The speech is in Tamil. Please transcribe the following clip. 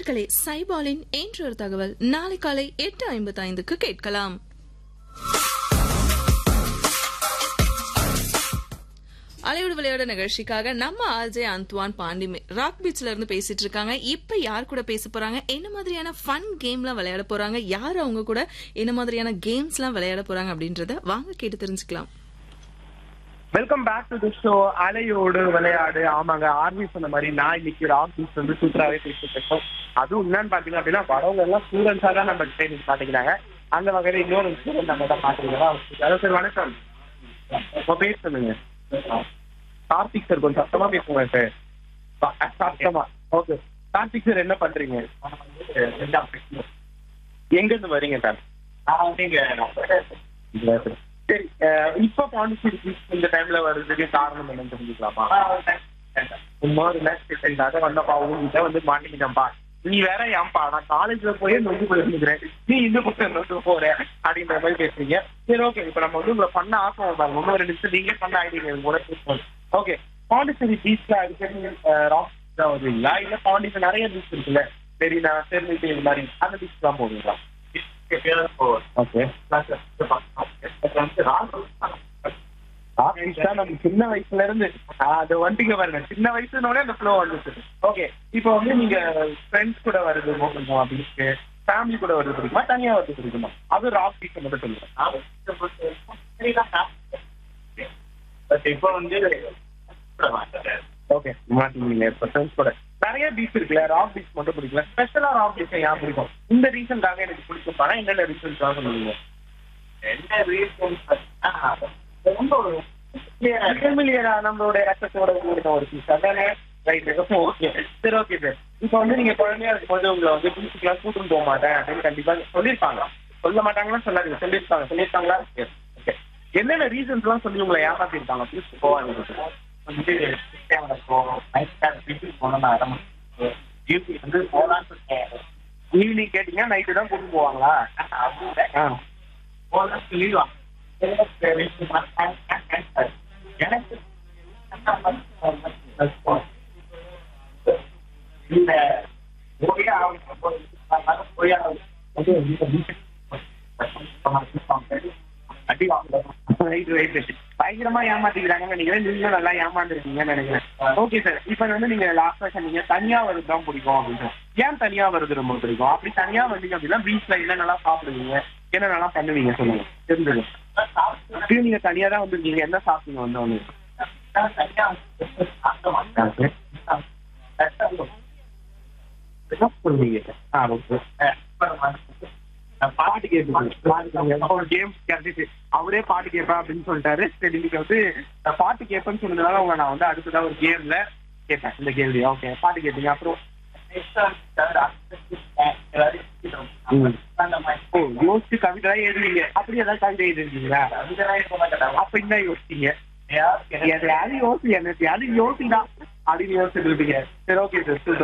நேர்களே சைபாலின் என்றொரு தகவல் நாளை காலை எட்டு ஐம்பத்தி ஐந்துக்கு கேட்கலாம் அலையோடு விளையாட நிகழ்ச்சிக்காக நம்ம ஆர்ஜே அந்த்வான் பாண்டி ராக் பீச்ல இருந்து பேசிட்டு இருக்காங்க இப்ப யார் கூட பேச போறாங்க என்ன மாதிரியான ஃபன் கேம்லாம் விளையாட போறாங்க யார் அவங்க கூட என்ன மாதிரியான கேம்ஸ்லாம் விளையாட போறாங்க அப்படின்றத வாங்க கேட்டு தெரிஞ்சுக்கலாம் welcome back to the show அலையோடு விளையாடு ஆமாங்க ஆர்மி சொன்ன மாதிரி நான் இன்னைக்கு ராக் பீச் வந்து சூப்பராகவே பேசிட்டு இருக்கோம் அதுவும் என்னன்னு பாத்தீங்க அப்படின்னா வரவங்க எல்லாம் ஸ்டூடெண்ட்ஸா தான் நம்ம ட்ரைனிங் பாத்துக்கிறாங்க அந்த வகையில இன்னொரு ஸ்டூடெண்ட் நம்ம தான் பாத்துக்கிறோம் ஹலோ சார் வணக்கம் உங்க பேர் சொல்லுங்க கார்த்திக் சார் கொஞ்சம் சத்தமா பேசுங்க சார் சத்தமா ஓகே கார்த்திக் சார் என்ன பண்றீங்க எங்க இருந்து வரீங்க சார் சரி அஹ் இப்ப பாண்டிச்சேரி beach இந்த டைம்ல வர்றதுக்கு காரணம் என்னன்னு தெரிஞ்சுக்கலாமா சும்மா ரிலாக்ஸேஷனுக்காக வந்தப்பா உங்ககிட்ட வந்து மாட்டிக்கிட்டேன்ப்பா நீ வேற ஏன்பா நான் காலேஜ்ல போய் நொந்து போயிருந்துக்கிறேன் நீ இந்த பக்கம் நொந்து போற அப்படின்ற மாதிரி பேசுறீங்க சரி ஓகே இப்ப நம்ம வந்து உங்களை பண்ண ஆசை பாருங்க இன்னும் ரெண்டு நிமிஷம் நீங்களே பண்ண ஆயிடுங்க கூட ஓகே பாண்டிச்சேரி பீச்ல அடிக்கடி ராக் தான் வருவீங்களா இல்ல பாண்டிச்சேரி நிறைய பீச் இருக்குல்ல சரி நான் தெரிஞ்சுட்டு இந்த மாதிரி அந்த பீச் தான் போவீங்களா ஓகே நம்ம சின்ன வயசுல இருந்து அது வந்துங்க பாருங்க சின்ன வயசுனோட அந்த ஃப்ளோ வந்துச்சு ஓகே இப்போ வந்து நீங்க ஃப்ரெண்ட்ஸ் கூட வருது கொஞ்சம் அப்படின்னு ஃபேமிலி கூட வருது பிடிக்குமா தனியா வருது பிடிக்குமா அது ராக் பீச் மட்டும் சொல்லுங்க இப்போ வந்து ஓகே மாட்டீங்க இப்போ ஃப்ரெண்ட்ஸ் கூட நிறைய பீச் இருக்குல்ல ராக் பீச் மட்டும் பிடிக்கல ஸ்பெஷலா ராக் பீச் ஏன் பிடிக்கும் இந்த ரீசன்காக எனக்கு பிடிக்கும் படம் என்னென்ன ரீசன்காக சொல்லுவீங்க என்ன ரீசன் ரொம்ப ஃபெமிலியரா நம்மளோட ரத்தத்தோட கூடின ஒரு பீஸ் அதானே ரைட் ஓகே சரி ஓகே சார் இப்போ வந்து நீங்க குழந்தையா இருக்கும்போது உங்களை வந்து பீச்சுக்குலாம் கூட்டிட்டு போக மாட்டேன் அப்படின்னு கண்டிப்பா சொல்லியிருப்பாங்க சொல்ல மாட்டாங்கன்னா சொல்லாதீங்க சொல்லியிருப்பாங்க சொல்லியிருக்காங்களா ஓகே என்னென்ன ரீசன்ஸ் எல்லாம் சொல்லி உங்களை ஏமாத்திருக்காங்க பீச்சுக்கு போவாங்க வந்து வீட்டுக்கு போனோம்னா டியூட்டி வந்து போலான்னு இருக்கேன் ஈவினிங் கேட்டீங்கன்னா நைட்டு தான் கூட்டிட்டு போவாங்களா ஆ போலான்னு சொல்லிடுவாங்க எனக்கு இந்த ஓடியா ஓடியா அடி வாங்குறோம் ரைட் ரைட் பயங்கரமா ஏமாத்திக்கிறாங்க நினைக்கிறேன் நீங்களும் நல்லா ஏமாந்துருக்கீங்கன்னு நினைக்கிறேன் ஓகே சார் இப்போ வந்து நீங்க லாஸ்டா சொன்னீங்க தனியா வருது தான் பிடிக்கும் அப்படின்னு ஏன் தனியா வருது ரொம்ப பிடிக்கும் அப்படி தனியா வந்தீங்க அப்படின்னா பீச்ல என்ன நல்லா சாப்பிடுவீங்க என்ன நல்லா பண்ணுவீங்க சொல்லுங்க தெரிஞ்சது இப்பயும் நீங்க தனியா தான் வந்திருக்கீங்க என்ன சாப்பிட்டீங்க வந்தவங்க என்ன பண்ணுவீங்க ஆ ஓகே பாட்டு கேட்பேன் ஒரு கேம் கிடைச்சிச்சு அவரே பாட்டு கேட்பேன் அப்படின்னு சொல்லிட்டாரு சரி இன்னைக்கு வந்து நான் பாட்டு கேட்பேன்னு சொன்னதுனால உங்க நான் வந்து அடுத்ததா ஒரு கேம்ல கேட்பேன் இந்த கேள்வி ஓகே பாட்டு கேட்டீங்க அப்புறம் ஓ யோசிச்சு கவிதை எழுதுவீங்க அப்படி ஏதாவது கவிதை எழுதுவீங்களா அப்ப என்ன யோசிச்சீங்க எதையாவது யோசி என்னத்தையாவது யோசிதான் அப்படின்னு யோசிச்சுட்டு இருப்பீங்க சரி ஓகே சார் சூப்பர்